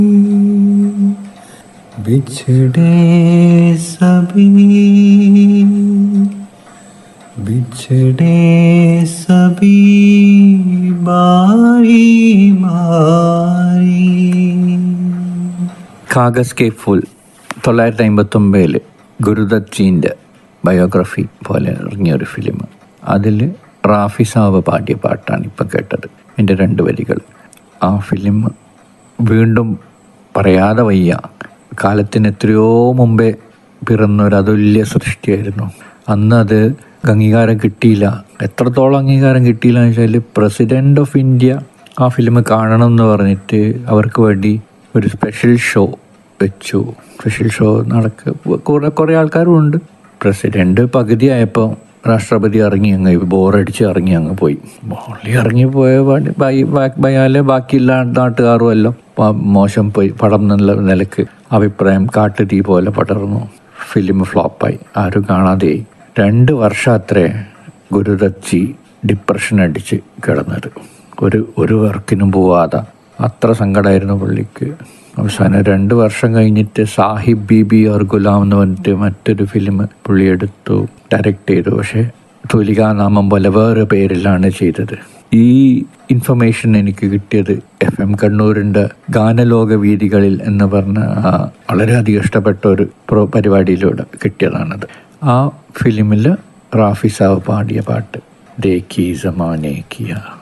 बिछड़े सभी बिछड़े सभी बारी बारी കാഗസ് കെ ഫുൾ തൊള്ളായിരത്തി അമ്പത്തൊമ്പതിൽ ഗുരുദത്തീൻ്റെ ബയോഗ്രഫി പോലെ ഇറങ്ങിയ ഒരു ഫിലിം അതിൽ റാഫി സാബ് പാടിയ പാട്ടാണ് ഇപ്പം കേട്ടത് എൻ്റെ രണ്ട് വരികൾ ആ ഫിലിം വീണ്ടും പറയാതെ വയ്യ കാലത്തിന് എത്രയോ മുമ്പേ പിറന്ന ഒരു അതുല്യ സൃഷ്ടിയായിരുന്നു അന്ന് അത് അംഗീകാരം കിട്ടിയില്ല എത്രത്തോളം അംഗീകാരം കിട്ടിയില്ല എന്ന് വെച്ചാൽ പ്രസിഡൻ്റ് ഓഫ് ഇന്ത്യ ആ ഫിലിം കാണണം എന്ന് പറഞ്ഞിട്ട് അവർക്ക് വേണ്ടി ഒരു സ്പെഷ്യൽ ഷോ വെച്ചു സ്പെഷ്യൽ ഷോ നടക്ക കുറേ കുറേ ആൾക്കാരും ഉണ്ട് പ്രസിഡന്റ് പകുതിയായപ്പോൾ രാഷ്ട്രപതി ഇറങ്ങി അങ്ങ് ബോറടിച്ച് ഇറങ്ങി അങ്ങ് പോയി പുള്ളി ഇറങ്ങി പോയ പാടി- ബൈ- ബാ- ബയാലെ ബാക്കിയുള്ള നാട്ടുകാരും എല്ലാം പ- മോശം പോയി പടം എന്നുള്ള നിലക്ക് അഭിപ്രായം കാട്ടുതീ പോലെ പടർന്നു ഫിലിം ഫ്ലോപ്പായി ആരും കാണാതെയായി രണ്ട് വർഷം അത്രേ ഗുരുദത്ജി ഡിപ്രഷൻ അടിച്ച് കിടന്നത് ഒരു ഒരു വർക്കിനും പോവാതെ അത്ര സങ്കടമായിരുന്നു പുള്ളിക്ക് അവസാനം രണ്ട് വർഷം കഴിഞ്ഞിട്ട് സാഹിബ് ബീബി ഓർ ഗുലാം എന്ന് പറഞ്ഞിട്ട് മറ്റൊരു ഫിലിം പുള്ളി എടുത്തു ഡയറക്റ്റ് ചെയ്തു പക്ഷേ തുലികാനാമം പോലെ വേറെ പേരിലാണ് ചെയ്തത് ഈ ഇൻഫർമേഷൻ എനിക്ക് കിട്ടിയത് എഫ് എം കണ്ണൂരിൻ്റെ ഗാനലോക വീതികളിൽ എന്ന് പറഞ്ഞ ആ വളരെയധികം ഇഷ്ടപ്പെട്ട ഒരു പ്രോ പരിപാടിയിലൂടെ കിട്ടിയതാണത് ആ ഫിലിമിൽ റാഫി സാവ് പാടിയ പാട്ട് ദേഖി സമാനേ കിയ